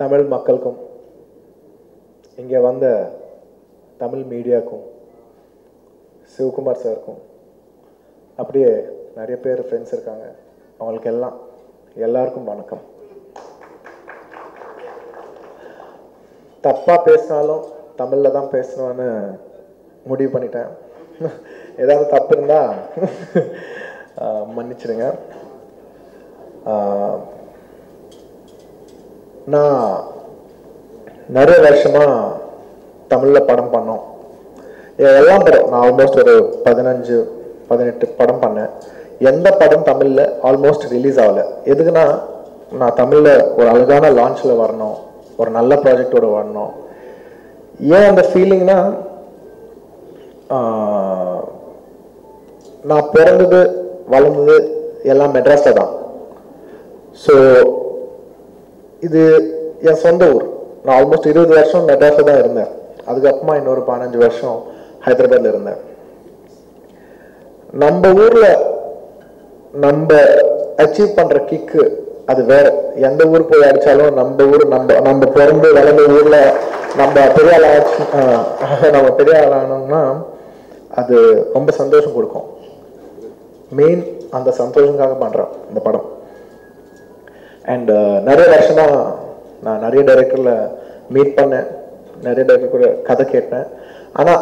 தமிழ் மக்களுக்கும் இங்கே வந்த தமிழ் மீடியாவுக்கும் சிவகுமார் சாருக்கும் அப்படியே நிறைய பேர் ஃப்ரெண்ட்ஸ் இருக்காங்க அவங்களுக்கு எல்லாம் எல்லாருக்கும் வணக்கம் தப்பாக பேசினாலும் தமிழில் தான் பேசணும்னு முடிவு பண்ணிட்டேன் ஏதாவது தப்பு இருந்தால் மன்னிச்சிடுங்க ஆஹ், நான் நிறைய வருஷமா தமிழில் படம் பண்ணோம் எ- எல்லாம் படம் நான் ஆல்மோஸ்ட் ஒரு பதினஞ்சு பதினெட்டு படம் பண்ணேன் எந்த படம் தமிழில் ஆல்மோஸ்ட் ரிலீஸ் ஆகல எதுக்குன்னா நான் தமிழில் ஒரு அழகான லான்ச்சில் வரணும் ஒரு நல்ல ப்ராஜெக்டோட வரணும் ஏன் அந்த ஃபீலிங்னா நான் பிறந்தது வளர்ந்தது எல்லாம் மெட்ராஸில் தான் ஸோ இது என் சொந்த ஊர் நான் ஆல்மோஸ்ட் இருபது வருஷம் மெட்ராஸில் தான் இருந்தேன் அதுக்கப்புறமா இன்னொரு பதினஞ்சு வருஷம் ஹைதராபாத்ல இருந்தேன் நம்ம ஊர்ல நம்ம அச்சீவ் பண்ற கிக்கு அது வேற எந்த ஊர் போய் அடிச்சாலும் நம்ம ஊர் நம்ம நம்ம பிறந்து வளர்ந்த ஊர்ல நம்ம பெரிய ஆள் ஆச்சு ஆஹ் நம்ம பெரிய ஆள் ஆனோம்னா அது ரொம்ப சந்தோஷம் கொடுக்கும் மெயின் அந்த சந்தோஷங்காக பண்றேன் இந்த படம் அண்ட் நிறைய வருஷமா நான் நிறைய டைரக்டர்ல மீட் பண்ணேன் நிறைய டைரக்டர் கூட கதை கேட்டேன் ஆனா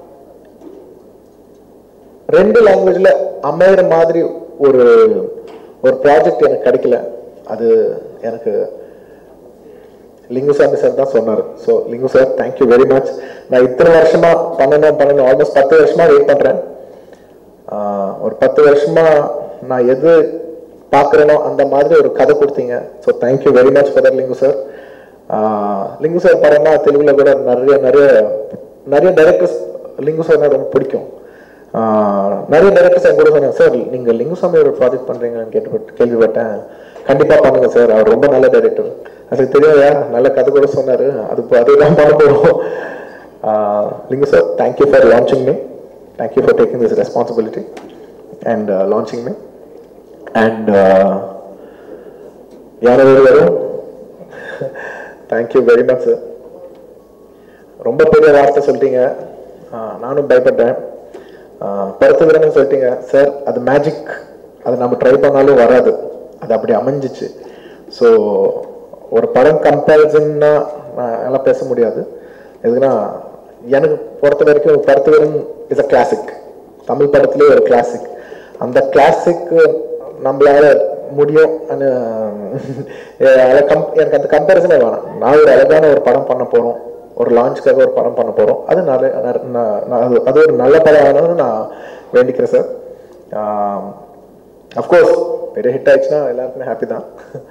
ரெண்டு லாங்குவேஜ்ல அமையிற மாதிரி ஒரு ஒரு ப்ராஜெக்ட் எனக்கு கிடைக்கல அது எனக்கு லிங்குசாமி சார் தான் சொன்னார் so Lingu sir thank you very much நான் இத்தனை வருஷமா பண்ணணும் பண்ணணும் ஆல்மோஸ்ட் பத்து வருஷமா வெயிட் பண்றேன் ஆஹ் ஒரு பத்து வருஷமா நான் எது பார்க்குறேனோ அந்த மாதிரி ஒரு கதை கொடுத்தீங்க so thank you very much for Lingu sir Lingu sir படம்னா தெலுங்குல கூட நிறைய நிறைய நிறைய டைரக்டர்ஸ் லிங்கு சார்னா ரொம்ப பிடிக்கும் ஆஹ் நிறைய டைரக்டர்ஸ் என் கூட சொன்னாங்க சார் நீங்கள் லிங்குசாமி ஒரு ப்ராஜெக்ட் பண்ணுறீங்கன்னு கேட்டு கேள்விப்பட்டேன் கண்டிப்பாக பண்ணுங்க சார் அவர் ரொம்ப நல்ல டைரக்டர் அது தெரியாதா நல்ல கதை கூட சொன்னார் அது இப்போ அதுதான் பண்ண போகிறோம் Lingu sir thank you for launching me thank you for taking this responsibility and launching me and யாரும் வரும் தேங்க்யூ வெரி மச் சார் ரொம்ப பெரிய வார்த்தை சொல்லிட்டீங்க ஆஹ் நானும் பயப்பட்டேன் படுத்துக்கிறேன்னு சொல்லிட்டீங்க சார் அது மேஜிக் அது நம்ம ட்ரை பண்ணாலும் வராது அது அப்படி அமைஞ்சிச்சு ஸோ ஒரு படம் கம்பேரிசன்னா நான் எல்லாம் பேச முடியாது எதுக்குன்னா எனக்கு பொறுத்த வரைக்கும் படுத்துக்கிறன் இஸ் அ கிளாசிக் தமிழ் படத்திலே ஒரு கிளாசிக் அந்த கிளாசிக் நம்மளால முடியும் எனக்கு அந்த கம்பேரிசனே வேணாம் நான் ஒரு அழகான ஒரு படம் பண்ண போறோம் ஒரு லான்ச்சுக்காக ஒரு படம் பண்ண போறோம் அது நல்ல ந- ந- ந- அது- அது ஒரு நல்ல படம் ஆகணும்னு நான் வேண்டிக்கிறேன் சார் அஃப்கோர்ஸ் பெரிய ஹிட் ஆயிடுச்சுன்னா எல்லாருக்குமே ஹாப்பி தான்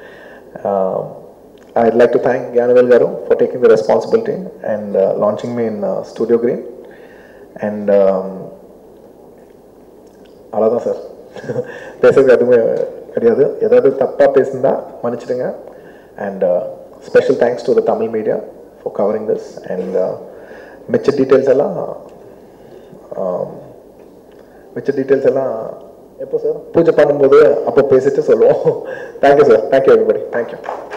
I'd like to thank Gyanavel Garu for taking the responsibility and uh, launching me in uh, Studio Green. And um, அவ்வளோதான் சார் பேசுறது எதுவுமே கிடையாது ஏதாவது தப்பாக பேசியிருந்தா மன்னிச்சிடுங்க and special thanks to the Tamil media for covering this and மிச்ச details எல்லாம் um, மிச்ச டீட்டெயில்ஸ் எல்லாம் எப்போ சார் பூஜை பண்ணும்போது அப்போ பேசிட்டு சொல்லுவோம் thank you sir thank you everybody thank you